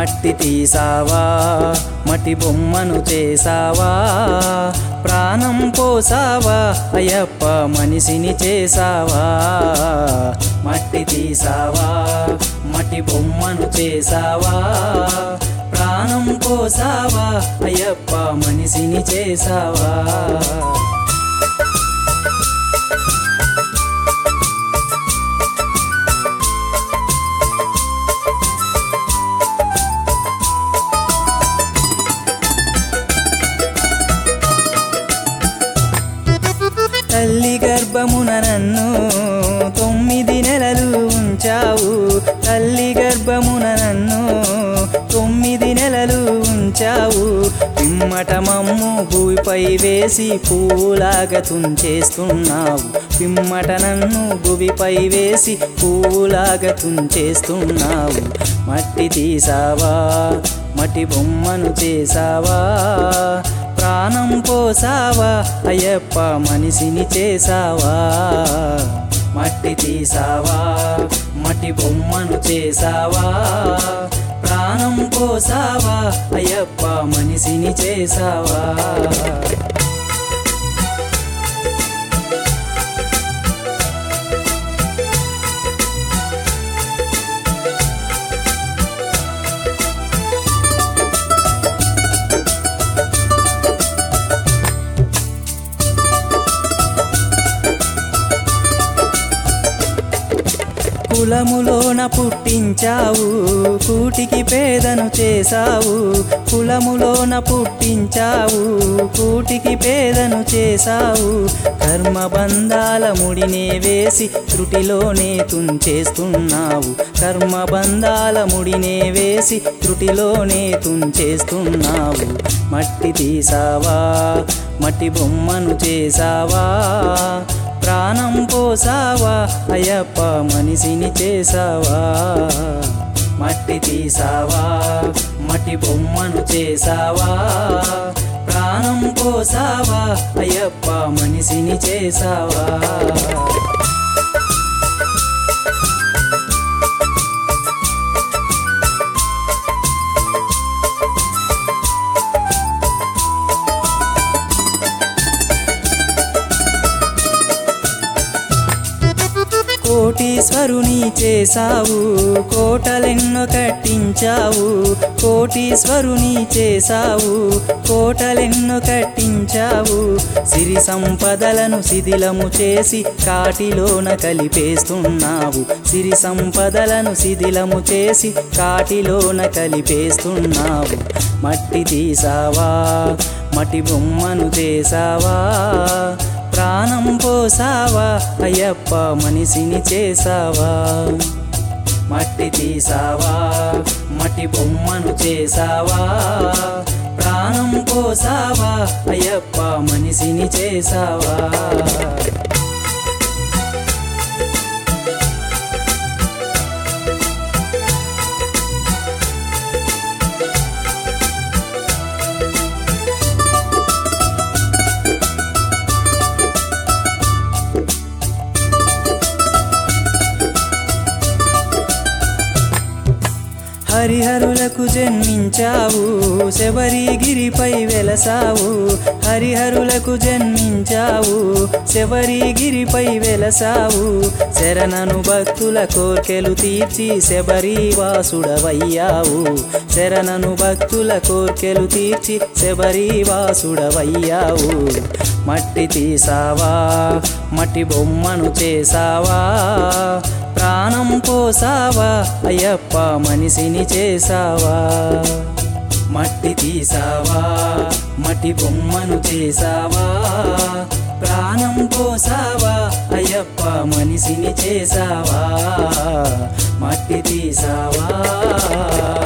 మట్టి తీసావా మట్టి బొమ్మను చేసావా ప్రాణం పోసావా అయ్యప్ప మనిషిని చేసావా మట్టి తీసావా మట్టి బొమ్మను చేసావా ప్రాణం పోసావా అయ్యప్ప మనిషిని చేసావా తల్లి గర్భమున నన్ను తొమ్మిది నెలలు ఉంచావు తల్లి గర్భమున నన్ను తొమ్మిది నెలలు ఉంచావు పిమ్మట మమ్ము భూమిపై వేసి పూలాగా తుంచేస్తున్నావు పిమ్మట నన్ను భూమిపై వేసి పూలాగా తుంచేస్తున్నావు మట్టి తీసావా మట్టి బొమ్మను చేసావా ప్రాణం పోసావా అయ్యప్ప మనిషిని చేసావా మట్టి తీసావా మట్టి బొమ్మను చేసావా ప్రాణం పోసావా అయ్యప్ప మనిషిని చేసావా కులములోన పుట్టించావు కూటికి పేదను చేసావు కులములోన పుట్టించావు కూటికి పేదను చేసావు కర్మబంధాల ముడినే వేసి త్రుటిలోనే తుంచేస్తున్నావు కర్మబంధాల ముడినే వేసి త్రుటిలోనే తుంచేస్తున్నావు మట్టి తీసావా మట్టి బొమ్మను చేసావా ప్రాణం పోసావా అయ్యప్ప మనిషిని చేసావా మట్టి తీసావా మట్టి బొమ్మను చేసావా ప్రాణం పోసావా అయ్యప్ప మనిషిని చేసావా కోటీశ్వరుని చేసావు కోటలెన్నో కట్టించావు కోటీశ్వరుని చేసావు కోటలెన్నో కట్టించావు సిరి సంపదలను శిథిలము చేసి కాటిలోన కలిపేస్తున్నావు సిరి సంపదలను శిథిలము చేసి కాటిలోన కలిపేస్తున్నావు మట్టి తీసావా మట్టి బొమ్మను చేసావా ప్రాణం పోసావా అయ్యప్ప మనిషిని చేసావా మట్టి తీసావా మట్టి బొమ్మను చేసావా ప్రాణం పోసావా అయ్యప్ప మనిషిని చేసావా హరిహరులకు జన్మించావు శబరిగిరిపై వెలసావు హరిహరులకు జన్మించావు శబరిగిరిపై వెలసావు శరణను భక్తుల కోర్కెలు తీర్చి శబరి వాసుడవయ్యావు శరణను భక్తుల కోర్కెలు తీర్చి శబరి వాసుడవయ్యావు మట్టి తీసావా మట్టి బొమ్మను చేసావా ప్రాణం పోసావా అయ్యప్ప మనిషిని చేసావా మట్టి తీసావా మట్టి బొమ్మను చేసావా ప్రాణం పోసావా అయ్యప్ప మనిషిని చేసావా మట్టి తీసావా